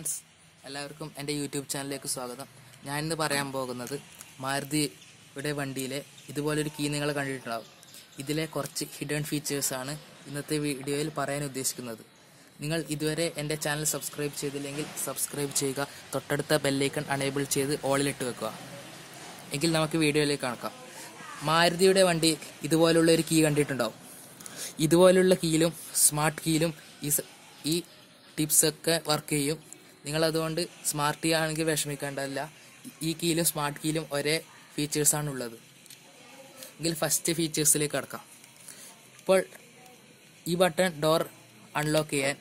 friends എല്ലാവർക്കും എൻ്റെ YouTube ചാനലിലേക്ക് സ്വാഗതം ഞാൻ ഇന്ന് പറയാൻ പോകുന്നത് മാരുതിയുടെ വണ്ടിയിലെ ഇതുപോലൊരു കീ നിങ്ങൾ കണ്ടിട്ടുണ്ടാവും ഇതിലെ കുറച്ച് ഹിഡൻ ഫീച്ചേഴ്സാണ് ഇന്നത്തെ വീഡിയോയിൽ പറയാൻ ഉദ്ദേശിക്കുന്നത് നിങ്ങൾ ഇതുവരെ എൻ്റെ ചാനൽ സബ്സ്ക്രൈബ് ചെയ്തില്ലെങ്കിൽ സബ്സ്ക്രൈബ് ചെയ്യുക തൊട്ടടുത്ത ബെല്ലൈക്കൺ അണേബിൾ ചെയ്ത് ഓളിലിട്ട് വെക്കുക എങ്കിൽ നമുക്ക് വീഡിയോയിലേക്ക് കണക്കാം മാരുതിയുടെ വണ്ടി ഇതുപോലുള്ള ഒരു കീ കണ്ടിട്ടുണ്ടാവും ഇതുപോലുള്ള കീയിലും സ്മാർട്ട് കീയിലും ഈ സ- ഈ ടിപ്സ് ഒക്കെ വർക്ക് ചെയ്യും നിങ്ങൾ അതുകൊണ്ട് സ്മാർട്ട് കീ ആണെങ്കിൽ വിഷമിക്കേണ്ടതല്ല ഈ കീയിലും സ്മാർട്ട് കീയിലും ഒരേ ഫീച്ചേഴ്സാണ് ഉള്ളത് എങ്കിൽ ഫസ്റ്റ് ഫീച്ചേഴ്സിലേക്ക് കടക്കാം ഇപ്പോൾ ഈ ബട്ടൺ ഡോർ അൺലോക്ക് ചെയ്യാൻ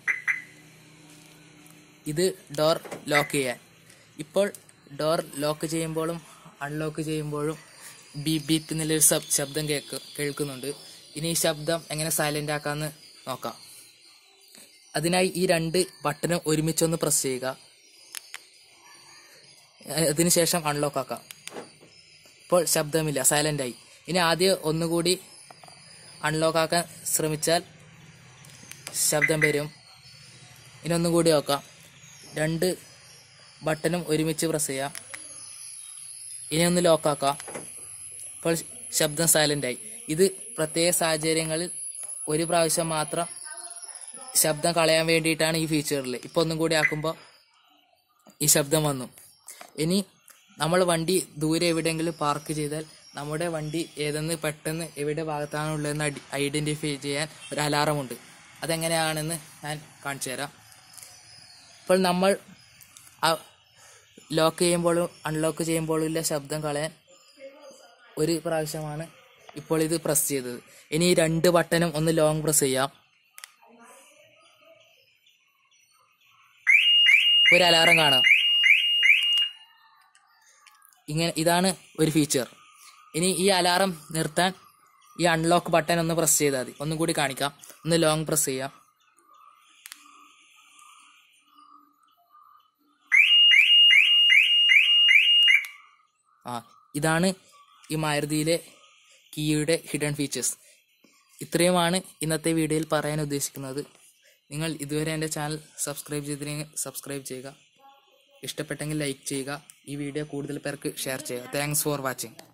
ഇത് ഡോർ ലോക്ക് ചെയ്യാൻ ഇപ്പോൾ ഡോർ ലോക്ക് ചെയ്യുമ്പോഴും അൺലോക്ക് ചെയ്യുമ്പോഴും ബീപ് ബീപ്പ് എന്നുള്ളൊരു ശബ്- ശബ്ദം കേക്ക് കേൾക്കുന്നുണ്ട് ഇനി ഈ ശബ്ദം എങ്ങനെ സൈലന്റ് ആക്കാമെന്ന് നോക്കാം അതിനായി ഈ രണ്ട് ബട്ടണും ഒരുമിച്ചൊന്ന് പ്രസ് ചെയ്യുക അഹ് അതിനുശേഷം അൺലോക്ക് ആക്കാം ഇപ്പോൾ ശബ്ദമില്ല സൈലന്റ് ആയി ഇനി ആദ്യം ഒന്നുകൂടി അൺലോക്ക് ആക്കാൻ ശ്രമിച്ചാൽ ശബ്ദം വരും ഇനി ഒന്നും കൂടി നോക്കാം രണ്ട് ബട്ടണും ഒരുമിച്ച് പ്രസ് ചെയ്യാം ഇനി ഒന്ന് ലോക്കാക്കാം ഇപ്പോൾ ശബ്ദം സൈലന്റ് ആയി ഇത് പ്രത്യേക സാഹചര്യങ്ങളിൽ ഒരു പ്രാവശ്യം മാത്രം ശബ്ദം കളയാൻ വേണ്ടിയിട്ടാണ് ഈ ഫീച്ചറിൽ ഇപ്പോൾ ഒന്നും കൂടി ആക്കുമ്പോൾ ഈ ശബ്ദം വന്നു ഇനി നമ്മൾ വണ്ടി ദൂരെ എവിടെയെങ്കിലും പാർക്ക് ചെയ്താൽ നമ്മുടെ വണ്ടി ഏതെന്ന് പെട്ടെന്ന് എവിടെ ഭാഗത്താണ് ഉള്ളതെന്ന് ഐഡൻറ്റിഫൈ ചെയ്യാൻ ഒരു അലാറം ഉണ്ട് അതെങ്ങനെയാണെന്ന് ഞാൻ കാണിച്ചു തരാം ഇപ്പോൾ നമ്മൾ ലോക്ക് ചെയ്യുമ്പോഴും അൺലോക്ക് ചെയ്യുമ്പോഴും ഉള്ള ശബ്ദം കളയാൻ ഒരു പ്രാവശ്യമാണ് ഇപ്പോൾ ഇത് പ്രസ് ചെയ്തത് ഇനി ഈ രണ്ട് ബട്ടണും ഒന്ന് ലോങ് പ്രസ് ചെയ്യാം ഒരു അലാറം കാണാം ഇങ്ങനെ ഇതാണ് ഒരു ഫീച്ചർ ഇനി ഈ അലാറം നിർത്താൻ ഈ അൺലോക്ക് ബട്ടൺ ഒന്ന് പ്രസ് ചെയ്താൽ മതി ഒന്നും കൂടി കാണിക്കാം ഒന്ന് ലോങ് പ്രസ് ചെയ്യാം ആ ഇതാണ് ഈ മാരുതിയിലെ കീയുടെ ഹിഡൻ ഫീച്ചേഴ്സ് ഇത്രയുമാണ് ഇന്നത്തെ വീഡിയോയിൽ പറയാൻ ഉദ്ദേശിക്കുന്നത് നിങ്ങൾ ഇതുവരെ എൻ്റെ ചാനൽ സബ്സ്ക്രൈബ് ചെയ്തില്ലെങ്കിൽ സബ്സ്ക്രൈബ് ചെയ്യുക ഇഷ്ടപ്പെട്ടെങ്കിൽ ലൈക്ക് ചെയ്യുക ഈ വീഡിയോ കൂടുതൽ പേർക്ക് ഷെയർ ചെയ്യുക താങ്ക്സ് ഫോർ വാച്ചിങ്